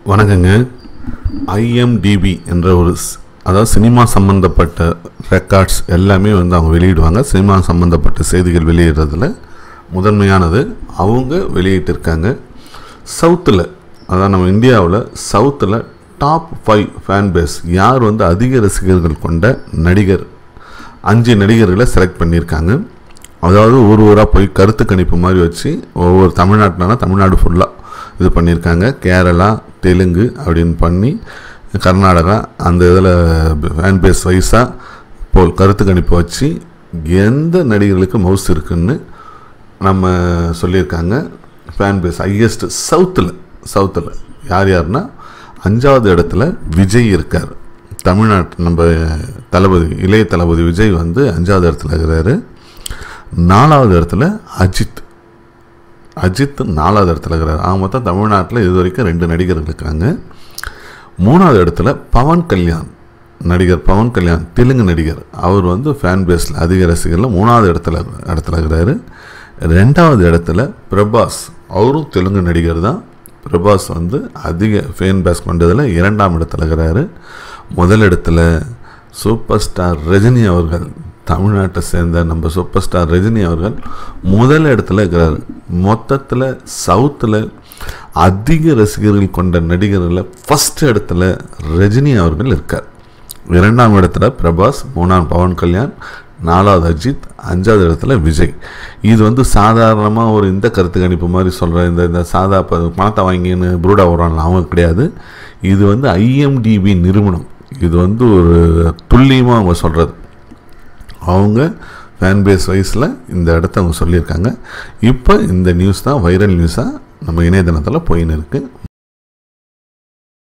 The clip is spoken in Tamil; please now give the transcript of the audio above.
வணக்கங்க ஐஎம்டிபி என்ற ஒரு ஸ்- அதாவது சினிமா சம்மந்தப்பட்ட ரெக்கார்ட்ஸ் எல்லாமே வந்து அவங்க வெளியிடுவாங்க சினிமா சம்மந்தப்பட்ட செய்திகள் வெளியிடுறதுல முதன்மையானது அவங்க வெளியிட்டிருக்காங்க சவுத்தில் அதாவது நம்ம இந்தியாவில் சவுத்தில் டாப் ஃபைவ் ஃபேன் பேஸ் யார் வந்து அதிக ரசிகர்கள் கொண்ட நடிகர் அஞ்சு நடிகர்களை செலக்ட் பண்ணியிருக்காங்க அதாவது ஊர் ஊராக போய் கருத்து கணிப்பு மாதிரி வச்சு ஒவ்வொரு தமிழ்நாட்டினா தமிழ்நாடு ஃபுல்லாக இது பண்ணியிருக்காங்க கேரளா தெலுங்கு அப்படின்னு பண்ணி கர்நாடகா அந்த இதில் ஃபேன் பேஸ் வைஸாக போல் கருத்து கணிப்பு வச்சு எந்த நடிகர்களுக்கு மவுஸ் இருக்குன்னு நம்ம சொல்லியிருக்காங்க ஃபேன் பேஸ் ஹையஸ்ட் சவுத்தில் சவுத்தில் யார் யாருன்னா அஞ்சாவது இடத்துல விஜய் இருக்கார் தமிழ்நாட்டு நம்ம தளபதி இளைய தளபதி விஜய் வந்து அஞ்சாவது இடத்துல இருக்கிறாரு நாலாவது இடத்துல அஜித் அஜித் நாலாவது இடத்துல இருக்கிறார் ஆக மொத்தம் தமிழ்நாட்டில் இது வரைக்கும் ரெண்டு நடிகர்கள் இருக்காங்க மூணாவது இடத்துல பவன் கல்யாண் நடிகர் பவன் கல்யாண் தெலுங்கு நடிகர் அவர் வந்து ஃபேன் பேஸில் அதிக ரசிகரில் மூணாவது இடத்துல இடத்துல இருக்கிறாரு ரெண்டாவது இடத்துல பிரபாஸ் அவரும் தெலுங்கு நடிகர் தான் பிரபாஸ் வந்து அதிக ஃபேன் பேஸ் கொண்டதில் இரண்டாம் இடத்துல இருக்கிறாரு முதல் இடத்துல சூப்பர் ஸ்டார் ரஜினி அவர்கள் தமிழ்நாட்டை சேர்ந்த நம்ம சூப்பர் ஸ்டார் ரஜினி அவர்கள் முதல் இடத்துல இருக்கிறார் மொத்தத்தில் சவுத்தில் அதிக ரசிகர்கள் கொண்ட நடிகர்களில் ஃபஸ்ட் இடத்துல ரஜினி அவர்கள் இருக்கார் இரண்டாம் இடத்துல பிரபாஸ் மூணாம் பவன் கல்யாண் நாலாவது அஜித் அஞ்சாவது இடத்துல விஜய் இது வந்து சாதாரணமாக ஒரு இந்த கருத்து கணிப்பு மாதிரி சொல்கிற இந்த இந்த சாதா ப- பணத்தை வாங்கின்னு புரூடா வரான்ல அவங்க கிடையாது இது வந்து ஐஎம்டிபி நிறுவனம் இது வந்து ஒரு துல்லியமாக அவங்க சொல்கிறது அவங்க ஃபேன் பேஸ் வைஸில் இந்த இடத்த அவங்க சொல்லியிருக்காங்க இப்போ இந்த நியூஸ் தான் வைரல் நியூஸாக நம்ம இணையதளத்தில் போயின்னு இருக்குது